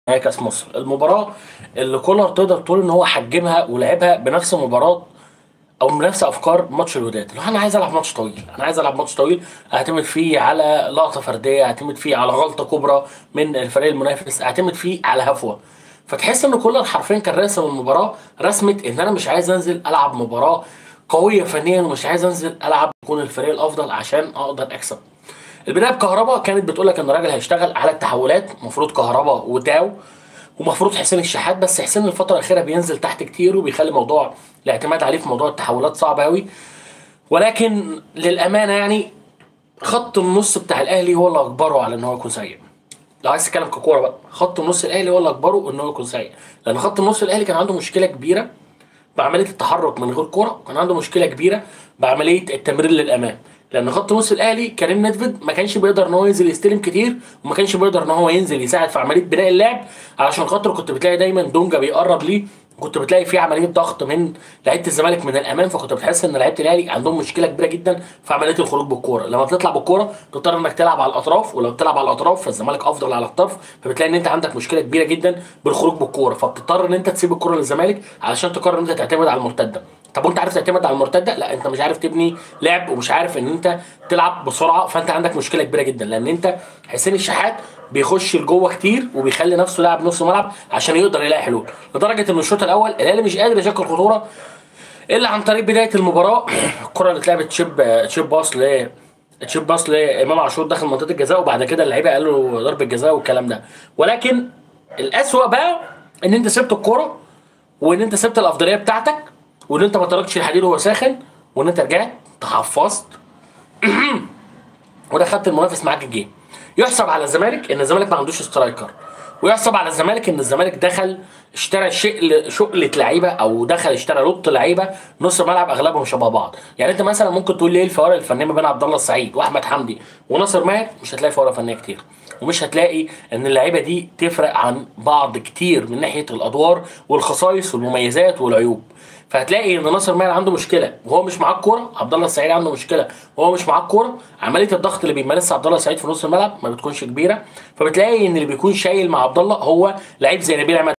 نهائي كاس مصر المباراه اللي كولر تقدر تقول ان هو حجمها ولعبها بنفس مباراه او بنفس افكار ماتش الوداد لو انا عايز العب ماتش طويل انا عايز العب ماتش طويل اعتمد فيه على لقطه فرديه اعتمد فيه على غلطه كبرى من الفريق المنافس اعتمد فيه على هفوه فتحس ان كولر حرفيا كان راسم المباراه رسمه ان انا مش عايز انزل العب مباراه قويه فنيا ومش عايز انزل العب يكون الفريق الافضل عشان اقدر اكسب البدايه بكهربا كانت بتقول لك ان الراجل هيشتغل على التحولات المفروض كهربا وتاو ومفروض حسين الشحات بس حسين الفتره الاخيره بينزل تحت كتير وبيخلي موضوع الاعتماد عليه في موضوع التحولات صعب قوي ولكن للامانه يعني خط النص بتاع الاهلي هو اللي اجبره على ان هو يكون سيء لو عايز تتكلم ككوره بقى خط النص الاهلي هو اللي اجبره ان هو يكون سيء لان خط النص الاهلي كان عنده مشكله كبيره بعمليه التحرك من غير كوره وكان عنده مشكله كبيره بعمليه التمرير للامام لان خط نص الاهلي كريم ندفد ما كانش بيقدر ان هو ينزل يستلم كتير وما كانش بيقدر ان هو ينزل يساعد في عمليه بناء اللعب علشان خاطر كنت بتلاقي دايما دونجا بيقرب ليه كنت بتلاقي في عمليه ضغط من لعيبه الزمالك من الامام فكنت بتحس ان لعيبه الاهلي عندهم مشكله كبيره جدا في عمليه الخروج بالكوره لما بتطلع بالكوره تضطر انك تلعب على الاطراف ولو بتلعب على الاطراف فالزمالك افضل على الطرف فبتلاقي ان انت عندك مشكله كبيره جدا بالخروج بالكوره فبتضطر ان انت تسيب الكوره للزمالك علشان تقرر ان انت تعتمد على المرتده طب وانت عارف تعتمد على المرتده لا انت مش عارف تبني لعب ومش عارف ان انت تلعب بسرعه فانت عندك مشكله كبيره جدا لان انت حسين الشحات بيخش لجوه كتير وبيخلي نفسه لاعب نص ملعب عشان يقدر يلاقي حلول لدرجه ان الشوط الاول الاهلي مش قادر يشكل خطوره الا عن طريق بدايه المباراه الكره اللي اتلعبت تشيب تشيب باص ل تشيب باص لامام عاشور داخل منطقه الجزاء وبعد كده اللعيبه قالوا ضربه جزاء والكلام ده ولكن الاسوأ بقى ان انت سبت الكوره وان انت سبت الافضليه بتاعتك وان انت ما تركتش الحديد وهو ساخن وان انت رجعت تحفظت ودخلت المنافس معاك الجيم يحسب على الزمالك ان الزمالك ما عندوش سترايكر ويحسب على الزمالك ان الزمالك دخل اشترى شقل شقلة لعيبه او دخل اشترى لط لعيبه نص ملعب اغلبهم شبه بعض يعني انت مثلا ممكن تقول ليه الفوارق الفنيه ما بين عبد الله السعيد واحمد حمدي وناصر ماهر مش هتلاقي فوارق فنيه كتير ومش هتلاقي ان اللعيبه دي تفرق عن بعض كتير من ناحيه الادوار والخصائص والمميزات والعيوب فهتلاقي ان ناصر ماهر عنده مشكله وهو مش معاه الكوره عبد الله السعيد عنده مشكله وهو مش معاه الكوره عمليه الضغط اللي بيمارسها عبد الله السعيد في نص الملعب ما بتكونش كبيره فبتلاقي ان اللي بيكون شايل مع عبد الله هو لعيب زي نبيل عماد